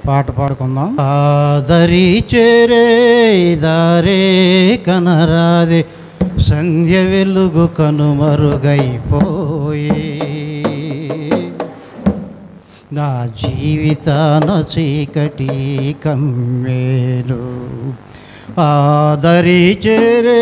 పాట పాడుకుందాం ఆదరి చేరే దారే కనరాదే సంధ్య వెలుగు కనుమరుగైపోయే నా జీవితాన చీకటి కమ్మేలు ఆదరి చేరే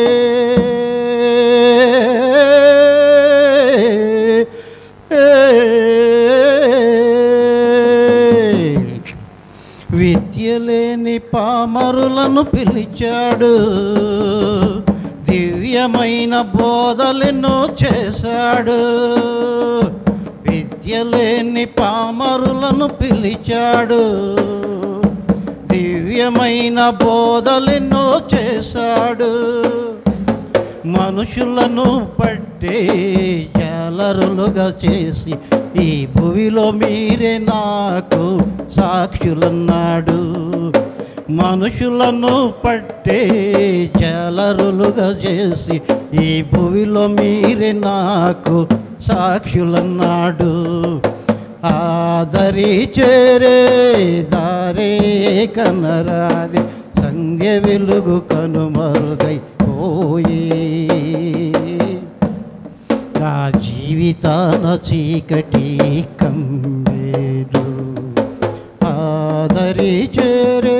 విద్యలేని పామరులను పిలిచాడు దివ్యమైన బోధలెన్నో చేశాడు విద్యలేని పామరులను పిలిచాడు దివ్యమైన బోధలెన్నో చేశాడు మనుషులను పట్టే జాలరులుగా చేసి ఈ భూమిలో మీరే నాకు సాక్షులన్నాడు మనుషులను పట్టే జాలరులుగా చేసి ఈ భూమిలో మీరే నాకు సాక్షులన్నాడు ఆదరి చేరే దారే కనరాది సంధ్య వెలుగు కనుమరుగై పోయే నా జీవితాన చీకటి కమ్మేడు ఆదరి చేరే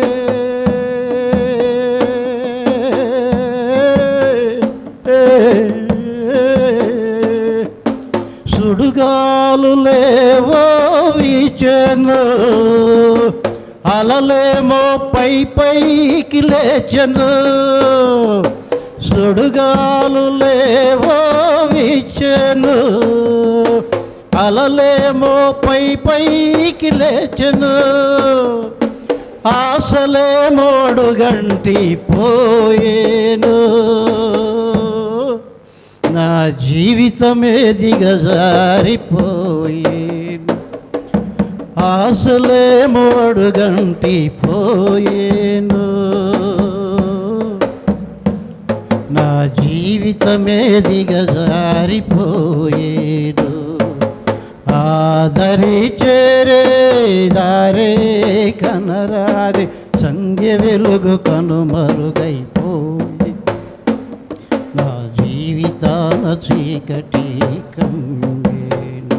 సుడుగాలు లేవో వీచెను అలలేమో పై పైకి లేచెను సుడుగాలు లేవో వీచెను అలలేమో పై పైకి లేచెను ఆశలే మోడు గంటి పోయేను నా జీవితమే దిగజారిపోయేను ఆశలే మోడు గంటి పోయేను నా జీవితమే దిగజారిపోయేను ఆదరి చేరే దారే కనరాది సంధ్య వెలుగు కనుమరుగైపోయి నా జీవితాన చీకటి కమ్మేను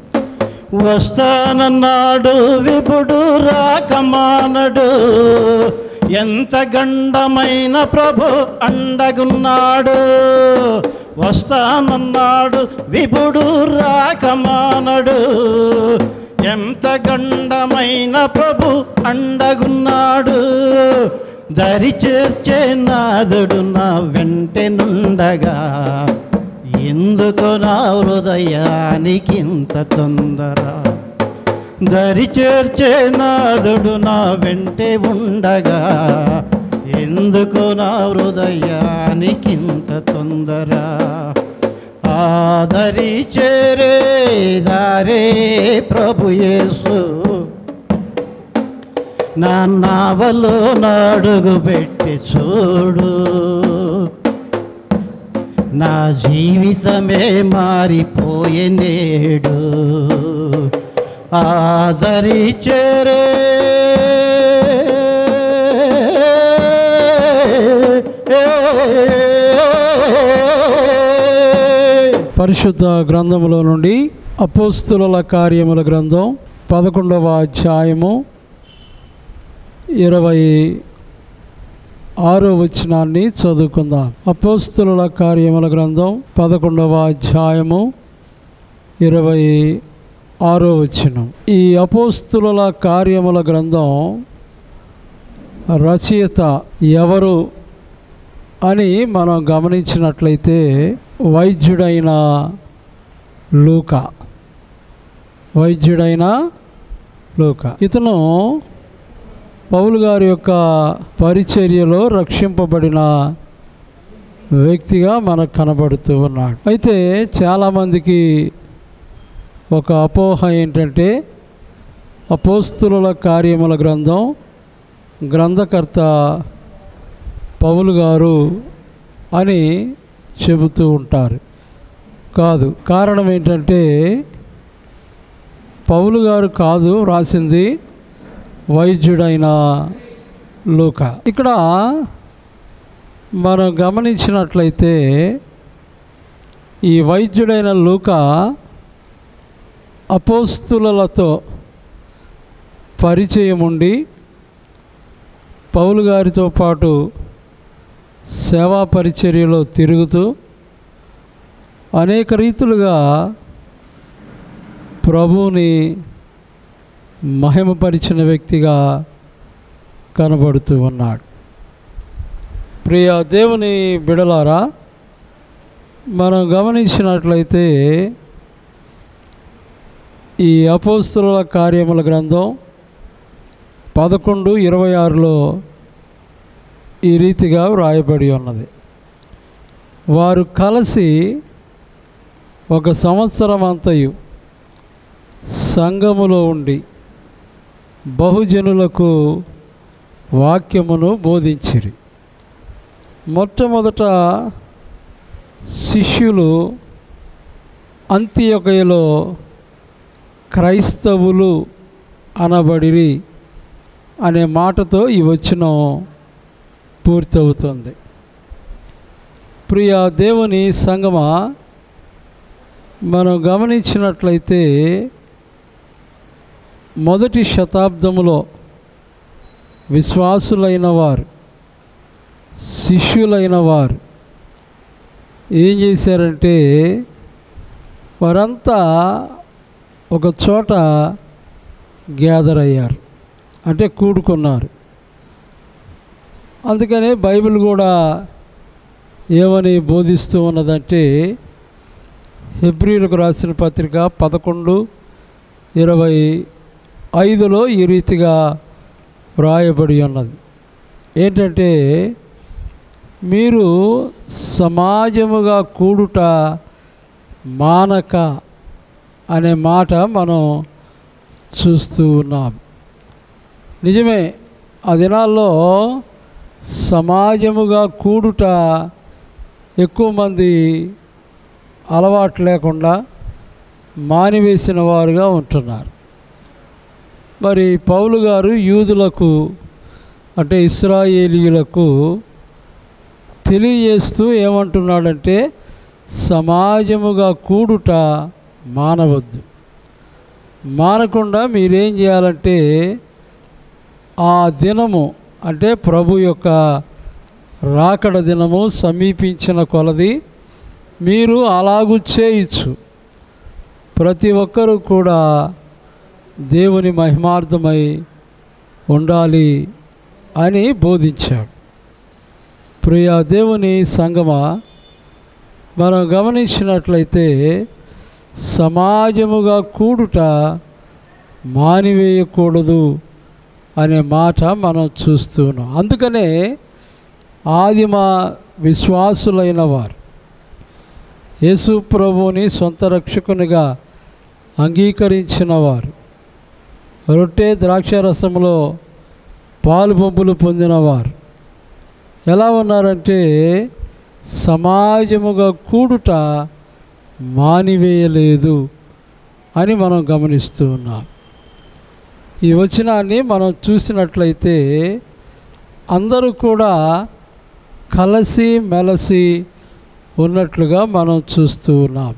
వస్తానన్నాడు విపుడు రాకమానడు ఎంత గండమైన ప్రభు అండగున్నాడు వస్తానన్నాడు విపుడు రాకమానడు ఎంత గండమైన ప్రభు అండగున్నాడు దరి చేర్చే నాదుడు నా వెంటెనుండగా ఎందుకు నా హృదయానికి ఇంత తొందర దరి చేర్చే నాదుడు నా వెంటే ఉండగా ఎందుకు నా హృదయానికి ఇంత తొందర ఆదరి చేరే దారే ప్రభు యేసు నా నావలో నాడుగు పెట్టి చూడు నా జీవితమే మారిపోయే నేడు ఆదరి చేరే పరిశుద్ధ గ్రంథములో నుండి అపోస్తుల కార్యముల గ్రంథం పదకొండవ అధ్యాయము ఇరవై ఆరో వచనాన్ని చదువుకుందాం అపోస్తుల కార్యముల గ్రంథం పదకొండవ అధ్యాయము ఇరవై ఆరో వచనం ఈ అపోస్తుల కార్యముల గ్రంథం రచయిత ఎవరు అని మనం గమనించినట్లయితే వైద్యుడైన లూక వైద్యుడైన లూక ఇతను పౌలు గారి యొక్క పరిచర్యలో రక్షింపబడిన వ్యక్తిగా మనకు కనబడుతూ ఉన్నాడు అయితే చాలామందికి ఒక అపోహ ఏంటంటే అపోస్తుల కార్యముల గ్రంథం గ్రంథకర్త పౌలు గారు అని చెబుతూ ఉంటారు కాదు కారణం ఏంటంటే పౌలు గారు కాదు రాసింది వైద్యుడైన లూక ఇక్కడ మనం గమనించినట్లయితే ఈ వైద్యుడైన లూక అపోస్తులతో పరిచయం ఉండి పౌలు గారితో పాటు సేవా పరిచర్యలో తిరుగుతూ అనేక రీతులుగా ప్రభువుని మహిమపరిచిన వ్యక్తిగా కనబడుతూ ఉన్నాడు ప్రియ దేవుని బిడలారా మనం గమనించినట్లయితే ఈ అపోస్తుల కార్యముల గ్రంథం పదకొండు ఇరవై ఆరులో ఈ రీతిగా వ్రాయబడి ఉన్నది వారు కలిసి ఒక సంవత్సరం అంతయు సంఘములో ఉండి బహుజనులకు వాక్యమును బోధించిరి మొట్టమొదట శిష్యులు అంత్యొకయలో క్రైస్తవులు అనబడిరి అనే మాటతో ఈ వచనం పూర్తవుతుంది ప్రియ దేవుని సంగమా మనం గమనించినట్లయితే మొదటి శతాబ్దములో విశ్వాసులైన వారు శిష్యులైన వారు ఏం చేశారంటే వారంతా ఒక చోట గ్యాదర్ అయ్యారు అంటే కూడుకున్నారు అందుకనే బైబిల్ కూడా ఏమని బోధిస్తూ ఉన్నదంటే హెబ్రిలకు రాసిన పత్రిక పదకొండు ఇరవై ఐదులో ఈ రీతిగా వ్రాయబడి ఉన్నది ఏంటంటే మీరు సమాజముగా కూడుట మానక అనే మాట మనం చూస్తూ ఉన్నాం నిజమే ఆ దినాల్లో సమాజముగా కూడుట ఎక్కువ మంది అలవాటు లేకుండా మానివేసిన వారుగా ఉంటున్నారు మరి పౌలు గారు యూదులకు అంటే ఇస్రాయేలీయులకు తెలియజేస్తూ ఏమంటున్నాడంటే సమాజముగా కూడుట మానవద్దు మానకుండా మీరేం చేయాలంటే ఆ దినము అంటే ప్రభు యొక్క రాకడ దినము సమీపించిన కొలది మీరు అలాగూ చేయొచ్చు ప్రతి ఒక్కరూ కూడా దేవుని మహిమార్థమై ఉండాలి అని బోధించాడు ప్రియ దేవుని సంగమా మనం గమనించినట్లయితే సమాజముగా కూడుట మానివేయకూడదు అనే మాట మనం చూస్తున్నాం అందుకనే ఆదిమ విశ్వాసులైన వారు యేసు ప్రభువుని సొంత రక్షకునిగా అంగీకరించిన వారు రొట్టె ద్రాక్షారసంలో పాలు పంపులు పొందినవారు ఎలా ఉన్నారంటే సమాజముగా కూడుట మానివేయలేదు అని మనం గమనిస్తూ ఉన్నాం ఈ వచనాన్ని మనం చూసినట్లయితే అందరూ కూడా కలసి మెలసి ఉన్నట్లుగా మనం చూస్తూ ఉన్నాం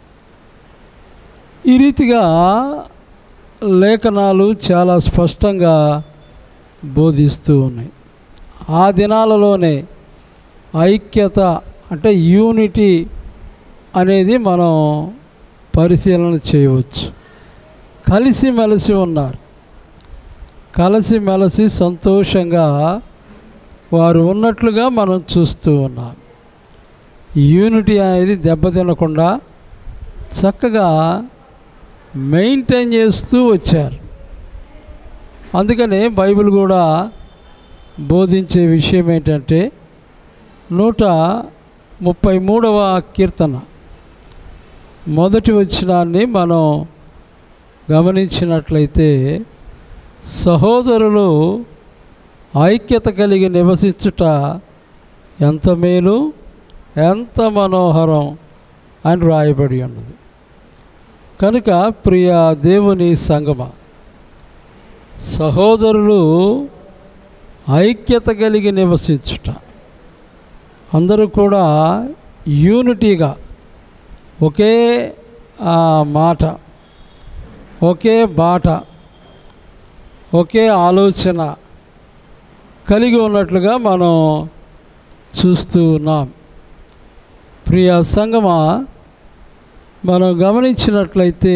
ఈ రీతిగా లేఖనాలు చాలా స్పష్టంగా బోధిస్తూ ఉన్నాయి ఆ దినాలలోనే ఐక్యత అంటే యూనిటీ అనేది మనం పరిశీలన చేయవచ్చు కలిసిమెలిసి ఉన్నారు కలిసిమెలిసి సంతోషంగా వారు ఉన్నట్లుగా మనం చూస్తూ ఉన్నాం యూనిటీ అనేది దెబ్బతినకుండా చక్కగా మెయింటైన్ చేస్తూ వచ్చారు అందుకనే బైబిల్ కూడా బోధించే విషయం ఏంటంటే నూట ముప్పై మూడవ కీర్తన మొదటి వచనాన్ని మనం గమనించినట్లయితే సహోదరులు ఐక్యత కలిగి నివసించుట ఎంత మేలు ఎంత మనోహరం అని రాయబడి ఉన్నది కనుక ప్రియ దేవుని సంగమ సహోదరులు ఐక్యత కలిగి నివసించుట అందరూ కూడా యూనిటీగా ఒకే ఆ, మాట ఒకే బాట ఒకే ఆలోచన కలిగి ఉన్నట్లుగా మనం చూస్తూ ఉన్నాం ప్రియ సంగమా మనం గమనించినట్లయితే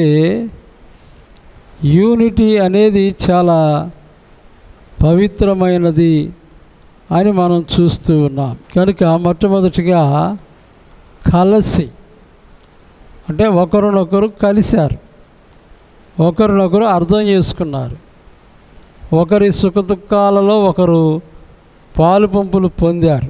యూనిటీ అనేది చాలా పవిత్రమైనది అని మనం చూస్తూ ఉన్నాం కనుక మొట్టమొదటిగా కలిసి అంటే ఒకరినొకరు కలిశారు ఒకరినొకరు అర్థం చేసుకున్నారు ఒకరి సుఖదుఖాలలో ఒకరు పాలు పంపులు పొందారు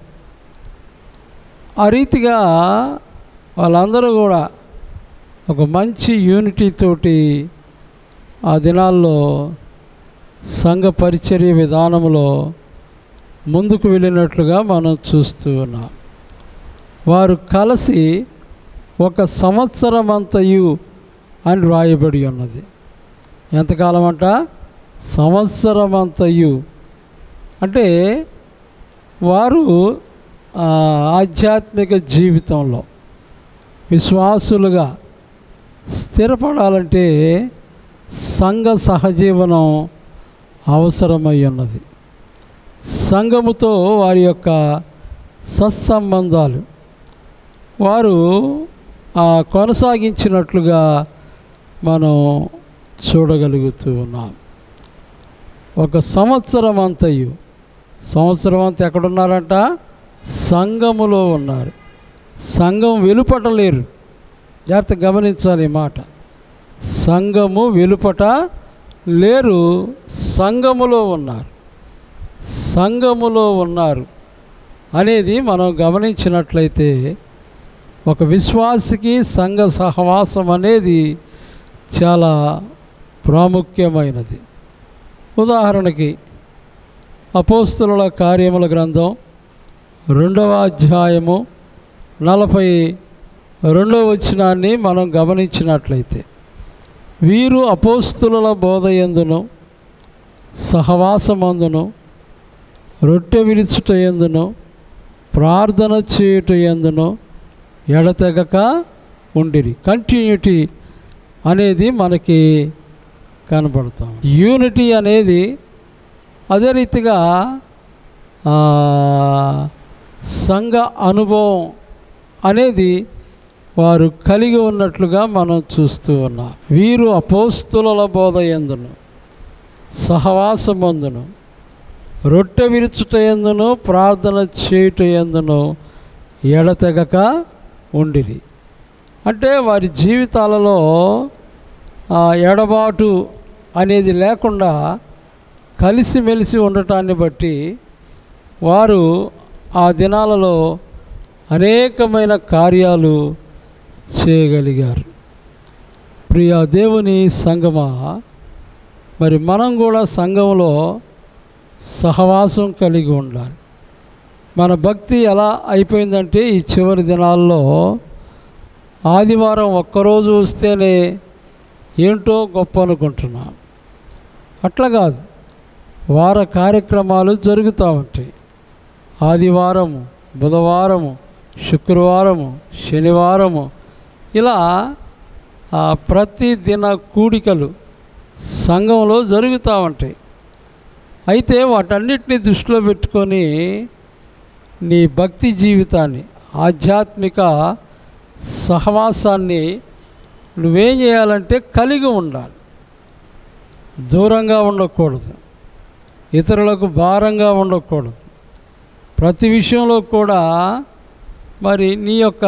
ఆ రీతిగా వాళ్ళందరూ కూడా ఒక మంచి యూనిటీ తోటి ఆ దినాల్లో సంఘ పరిచర్య విధానంలో ముందుకు వెళ్ళినట్లుగా మనం చూస్తూ ఉన్నాం వారు కలిసి ఒక సంవత్సరం అంతయు అని రాయబడి ఉన్నది ఎంతకాలం అంట సంవత్సరం అంతయు అంటే వారు ఆ, ఆధ్యాత్మిక జీవితంలో విశ్వాసులుగా స్థిరపడాలంటే సంఘ సహజీవనం అవసరమై ఉన్నది సంఘముతో వారి యొక్క సత్సంబంధాలు వారు ఆ, కొనసాగించినట్లుగా మనం చూడగలుగుతూ ఉన్నాం ఒక సంవత్సరం అంతయు సంవత్సరం అంతా ఎక్కడున్నారంట సంఘములో ఉన్నారు సంఘం వెలుపట లేరు జాగ్రత్త గమనించాలి ఈ మాట సంఘము వెలుపట లేరు సంఘములో ఉన్నారు సంఘములో ఉన్నారు అనేది మనం గమనించినట్లయితే ఒక విశ్వాసికి సంఘ సహవాసం అనేది చాలా ప్రాముఖ్యమైనది ఉదాహరణకి అపోస్తుల కార్యముల గ్రంథం రెండవ అధ్యాయము నలభై రెండవ వచనాన్ని మనం గమనించినట్లయితే వీరు అపోస్తుల బోధ ఎందును సహవాసమందును రొట్టె విరుచుట ఎందును ప్రార్థన చేయుట ఎందును ఎడతెగక ఉండిరి కంటిన్యూటీ అనేది మనకి కనబడతాం యూనిటీ అనేది అదే రీతిగా ఆ, సంఘ అనుభవం అనేది వారు కలిగి ఉన్నట్లుగా మనం చూస్తూ ఉన్నాం వీరు అపోస్తుల బోధ ఎందును సహవాసమందును రొట్టె విరుచుట ఎందును ప్రార్థన చేయుట ఎందును ఎడతెగక ఉండిరి అంటే వారి జీవితాలలో ఆ, ఎడబాటు అనేది లేకుండా కలిసిమెలిసి ఉండటాన్ని బట్టి వారు ఆ దినాలలో అనేకమైన కార్యాలు చేయగలిగారు ప్రియ దేవుని సంగమా మరి మనం కూడా సంఘంలో సహవాసం కలిగి ఉండాలి మన భక్తి ఎలా అయిపోయిందంటే ఈ చివరి దినాల్లో ఆదివారం ఒక్కరోజు వస్తేనే ఏంటో గొప్ప అనుకుంటున్నాం అట్లా కాదు వార కార్యక్రమాలు జరుగుతూ ఉంటాయి ఆదివారము బుధవారము శుక్రవారము శనివారము ఇలా ఆ, ప్రతి దిన కూడికలు సంఘంలో జరుగుతూ ఉంటాయి అయితే వాటన్నిటిని దృష్టిలో పెట్టుకొని నీ భక్తి జీవితాన్ని ఆధ్యాత్మిక సహవాసాన్ని నువ్వేం చేయాలంటే కలిగి ఉండాలి దూరంగా ఉండకూడదు ఇతరులకు భారంగా ఉండకూడదు ప్రతి విషయంలో కూడా మరి నీ యొక్క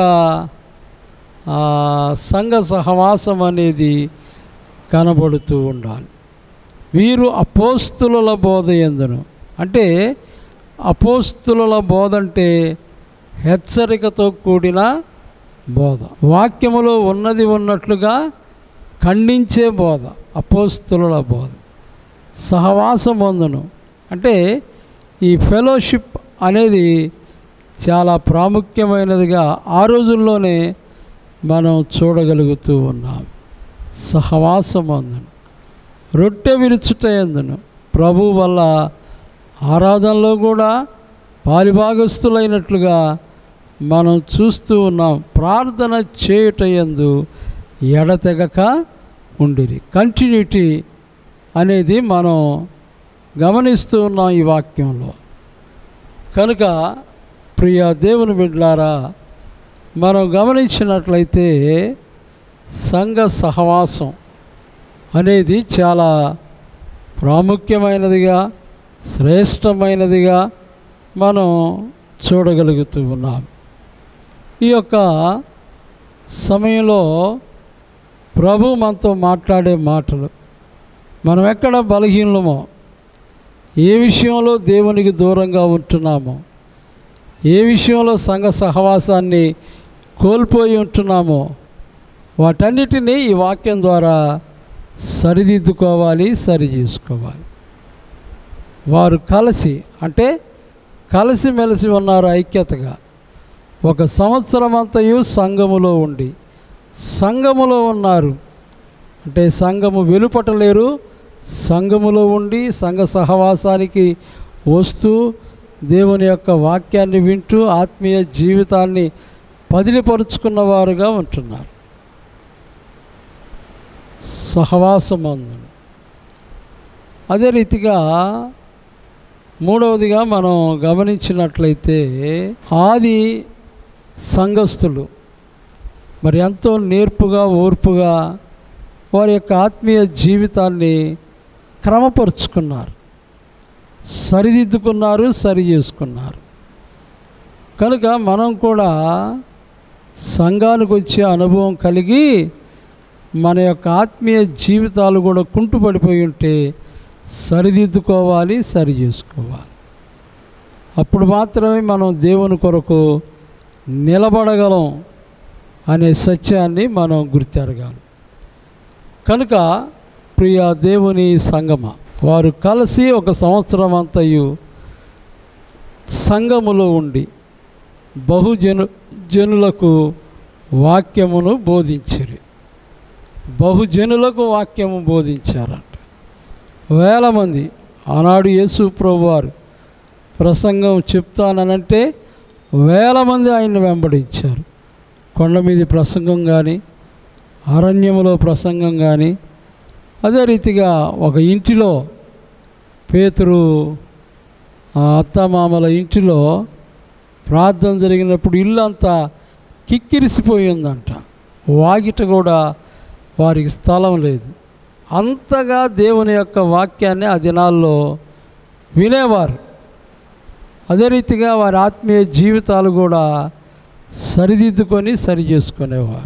ఆ, సంఘ సహవాసం అనేది కనబడుతూ ఉండాలి వీరు అపోస్తుల బోధ ఎందును అంటే అపోస్తుల బోధ అంటే హెచ్చరికతో కూడిన బోధ వాక్యములో ఉన్నది ఉన్నట్లుగా ఖండించే బోధ అపోస్తుల బోధ సహవాసం పొందును అంటే ఈ ఫెలోషిప్ అనేది చాలా ప్రాముఖ్యమైనదిగా ఆ రోజుల్లోనే మనం చూడగలుగుతూ ఉన్నాం సహవాసం అందును రొట్టె విరుచుట ఎందును ప్రభు వల్ల ఆరాధనలో కూడా పాలిభాగస్తులైనట్లుగా మనం చూస్తూ ఉన్నాం ప్రార్థన చేయుటయందు ఎడతెగక ఉండిరి కంటిన్యూటీ అనేది మనం గమనిస్తూ ఉన్నాం ఈ వాక్యంలో కనుక ప్రియ దేవుని బిడ్డలారా మనం గమనించినట్లయితే సంఘ సహవాసం అనేది చాలా ప్రాముఖ్యమైనదిగా శ్రేష్టమైనదిగా మనం చూడగలుగుతూ ఉన్నాం ఈ యొక్క సమయంలో ప్రభు మనతో మాట్లాడే మాటలు మనం ఎక్కడ బలహీనమో ఏ విషయంలో దేవునికి దూరంగా ఉంటున్నామో ఏ విషయంలో సంఘ సహవాసాన్ని కోల్పోయి ఉంటున్నామో వాటన్నిటినీ ఈ వాక్యం ద్వారా సరిదిద్దుకోవాలి సరి చేసుకోవాలి వారు కలిసి అంటే కలిసిమెలిసి ఉన్నారు ఐక్యతగా ఒక సంవత్సరం అంతయు సంఘములో ఉండి సంఘములో ఉన్నారు అంటే సంఘము వెలుపటలేరు సంఘములో ఉండి సంఘ సహవాసానికి వస్తూ దేవుని యొక్క వాక్యాన్ని వింటూ ఆత్మీయ జీవితాన్ని పదిలిపరుచుకున్నవారుగా ఉంటున్నారు సహవాసమందు అదే రీతిగా మూడవదిగా మనం గమనించినట్లయితే ఆది సంఘస్థులు మరి ఎంతో నేర్పుగా ఓర్పుగా వారి యొక్క ఆత్మీయ జీవితాన్ని క్రమపరుచుకున్నారు సరిదిద్దుకున్నారు సరి చేసుకున్నారు కనుక మనం కూడా సంఘానికి వచ్చే అనుభవం కలిగి మన యొక్క ఆత్మీయ జీవితాలు కూడా కుంటుపడిపోయి ఉంటే సరిదిద్దుకోవాలి సరి చేసుకోవాలి అప్పుడు మాత్రమే మనం దేవుని కొరకు నిలబడగలం అనే సత్యాన్ని మనం గుర్తెరగాలి కనుక ప్రియ దేవుని సంగమ వారు కలిసి ఒక సంవత్సరం అంతయు సంఘములో ఉండి బహుజను జనులకు వాక్యమును బోధించిరి బహుజనులకు వాక్యము బోధించారంట వేల మంది ఆనాడు యేసు ప్రభు వారు ప్రసంగం చెప్తాననంటే వేల మంది ఆయన్ని వెంబడించారు కొండ మీద ప్రసంగం కానీ అరణ్యములో ప్రసంగం కానీ అదే రీతిగా ఒక ఇంటిలో పేతురు ఆ అత్తమామల ఇంటిలో ప్రార్థన జరిగినప్పుడు ఇల్లు అంతా కిక్కిరిసిపోయిందంట వాగిట కూడా వారికి స్థలం లేదు అంతగా దేవుని యొక్క వాక్యాన్ని ఆ దినాల్లో వినేవారు అదే రీతిగా వారి ఆత్మీయ జీవితాలు కూడా సరిదిద్దుకొని సరి చేసుకునేవారు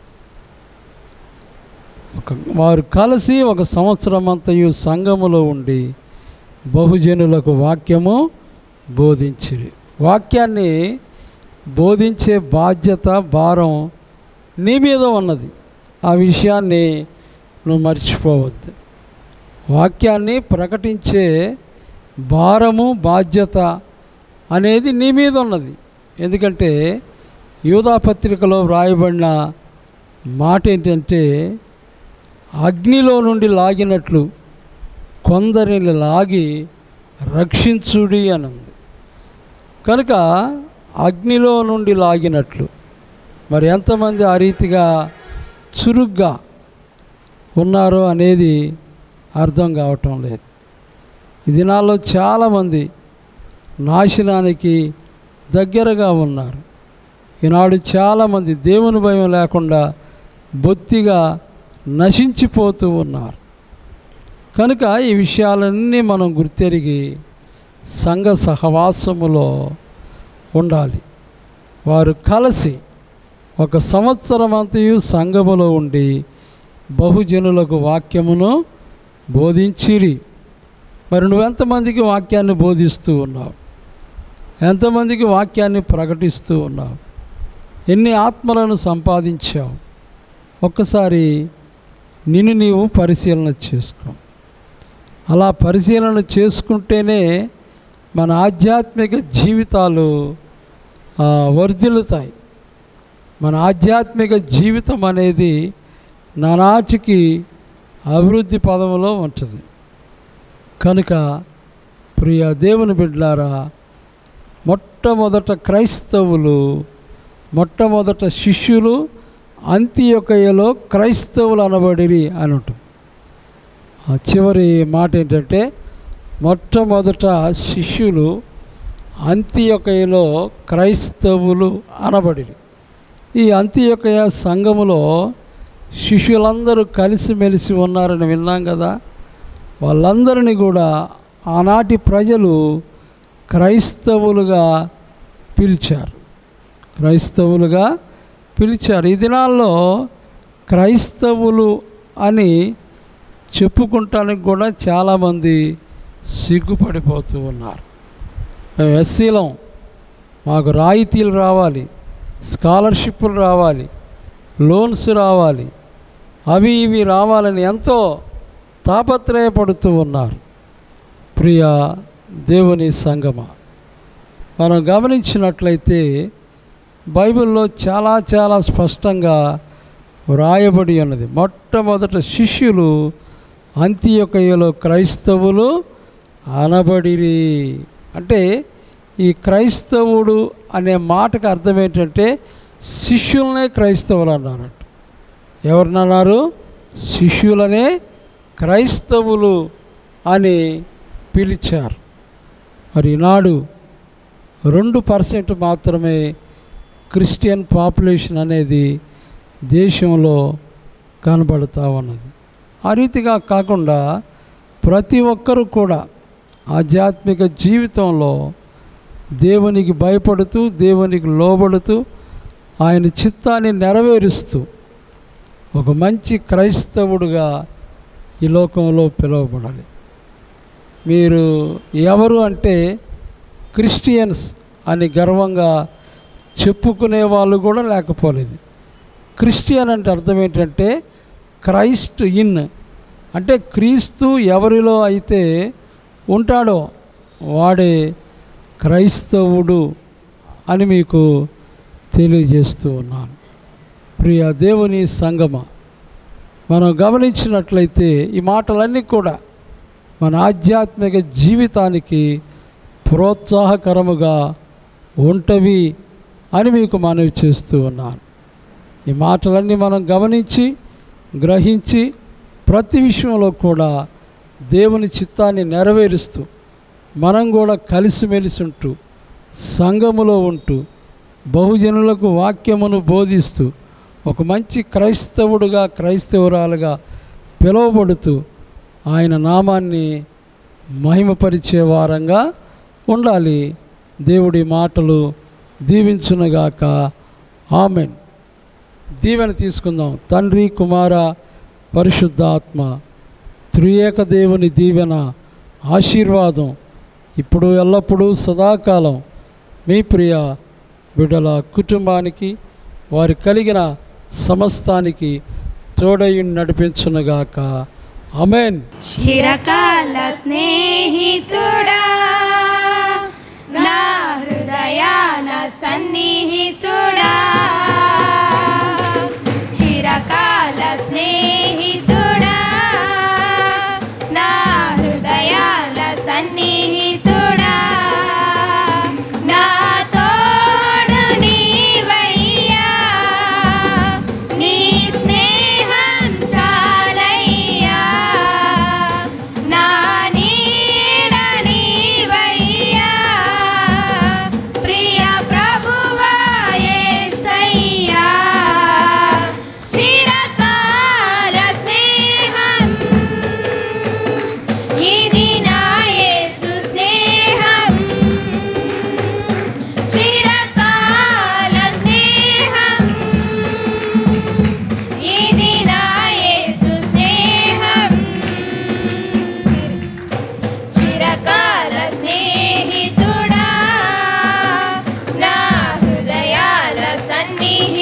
ఒక వారు కలిసి ఒక సంవత్సరం అంతయు సంఘములో ఉండి బహుజనులకు వాక్యము బోధించిరి వాక్యాన్ని బోధించే బాధ్యత భారం నీ మీద ఉన్నది ఆ విషయాన్ని నువ్వు మర్చిపోవద్దు వాక్యాన్ని ప్రకటించే భారము బాధ్యత అనేది నీ మీద ఉన్నది ఎందుకంటే యూదా పత్రికలో వ్రాయబడిన మాట ఏంటంటే అగ్నిలో నుండి లాగినట్లు కొందరిని లాగి రక్షించుడి అని ఉంది కనుక అగ్నిలో నుండి లాగినట్లు మరి ఎంతమంది ఆ రీతిగా చురుగ్గా ఉన్నారో అనేది అర్థం కావటం లేదు ఈ దినాల్లో చాలామంది నాశనానికి దగ్గరగా ఉన్నారు ఈనాడు చాలామంది దేవుని భయం లేకుండా బొత్తిగా నశించిపోతూ ఉన్నారు కనుక ఈ విషయాలన్నీ మనం గుర్తెరిగి సంఘ సహవాసములో ఉండాలి వారు కలిసి ఒక సంవత్సరం అంతయు సంఘములో ఉండి బహుజనులకు వాక్యమును బోధించిరి మరి నువ్వెంతమందికి వాక్యాన్ని బోధిస్తూ ఉన్నావు ఎంతమందికి వాక్యాన్ని ప్రకటిస్తూ ఉన్నావు ఎన్ని ఆత్మలను సంపాదించావు ఒక్కసారి నిన్ను నీవు పరిశీలన చేసుకో అలా పరిశీలన చేసుకుంటేనే మన ఆధ్యాత్మిక జీవితాలు ఆ, వర్ధిల్లుతాయి మన ఆధ్యాత్మిక జీవితం అనేది నానాటికి అభివృద్ధి పదంలో ఉంటుంది కనుక ప్రియ దేవుని బిడ్డలారా మొట్టమొదట క్రైస్తవులు మొట్టమొదట శిష్యులు అంత్యొకయలో క్రైస్తవులు అనబడిరి అని ఉంటుంది ఆ చివరి మాట ఏంటంటే మొట్టమొదట శిష్యులు అంత్యొకయలో క్రైస్తవులు అనబడిరి ఈ అంత్యొకయ సంఘములో శిష్యులందరూ కలిసిమెలిసి ఉన్నారని విన్నాం కదా వాళ్ళందరినీ కూడా ఆనాటి ప్రజలు క్రైస్తవులుగా పిలిచారు క్రైస్తవులుగా పిలిచారు ఈ దినాల్లో క్రైస్తవులు అని చెప్పుకుంటానికి కూడా చాలామంది సిగ్గుపడిపోతూ ఉన్నారు మేము ఎస్సీలం మాకు రాయితీలు రావాలి స్కాలర్షిప్లు రావాలి లోన్స్ రావాలి అవి ఇవి రావాలని ఎంతో తాపత్రయపడుతూ ఉన్నారు ప్రియ దేవుని సంగమ మనం గమనించినట్లయితే బైబిల్లో చాలా చాలా స్పష్టంగా వ్రాయబడి ఉన్నది మొట్టమొదట శిష్యులు అంత్యొకయలో క్రైస్తవులు అనబడిరి అంటే ఈ క్రైస్తవుడు అనే మాటకు అర్థం ఏంటంటే శిష్యులనే క్రైస్తవులు అన్నారట ఎవరినన్నారు శిష్యులనే క్రైస్తవులు అని పిలిచారు మరి ఈనాడు రెండు పర్సెంట్ మాత్రమే క్రిస్టియన్ పాపులేషన్ అనేది దేశంలో కనబడుతూ ఉన్నది ఆ రీతిగా కాకుండా ప్రతి ఒక్కరూ కూడా ఆధ్యాత్మిక జీవితంలో దేవునికి భయపడుతూ దేవునికి లోబడుతూ ఆయన చిత్తాన్ని నెరవేరుస్తూ ఒక మంచి క్రైస్తవుడుగా ఈ లోకంలో పిలువబడాలి మీరు ఎవరు అంటే క్రిస్టియన్స్ అని గర్వంగా చెప్పుకునే వాళ్ళు కూడా లేకపోలేదు క్రిస్టియన్ అంటే అర్థం ఏంటంటే క్రైస్ట్ ఇన్ అంటే క్రీస్తు ఎవరిలో అయితే ఉంటాడో వాడే క్రైస్తవుడు అని మీకు తెలియజేస్తూ ఉన్నాను ప్రియ దేవుని సంగమ మనం గమనించినట్లయితే ఈ మాటలన్నీ కూడా మన ఆధ్యాత్మిక జీవితానికి ప్రోత్సాహకరముగా ఉంటవి అని మీకు మనవి చేస్తూ ఉన్నాను ఈ మాటలన్నీ మనం గమనించి గ్రహించి ప్రతి విషయంలో కూడా దేవుని చిత్తాన్ని నెరవేరుస్తూ మనం కూడా కలిసిమెలిసి ఉంటూ సంఘములో ఉంటూ బహుజనులకు వాక్యమును బోధిస్తూ ఒక మంచి క్రైస్తవుడుగా క్రైస్తవురాలుగా పిలువబడుతూ ఆయన నామాన్ని మహిమపరిచే వారంగా ఉండాలి దేవుడి మాటలు దీవించునుగాక ఆమెన్ దీవెన తీసుకుందాం తండ్రి కుమార పరిశుద్ధాత్మ త్రియేక దేవుని దీవెన ఆశీర్వాదం ఇప్పుడు ఎల్లప్పుడూ సదాకాలం మీ ప్రియ బిడ్డల కుటుంబానికి వారి కలిగిన సమస్తానికి తోడయి నడిపించునుగాక అమెన్ చిరకాల స్నేహితుడా నా హృదయాన సన్నిహితుడా చిరకాల స్నేహితుడా నా హృదయాల సన్నిహితుడా నా తోడు నీవయ్యా నీ స్నేహం చాలయ్యా నా నీడ నీవయ్యా ప్రియ ప్రభువా యేసయ్యా చిరకాల స్నేహం ఇది నా యేసు స్నేహం చిరకాల స్నేహం ఇది నా యేసు స్నేహం చిరకాల స్నేహితుడా నా హృదయాల సన్నిహితుడా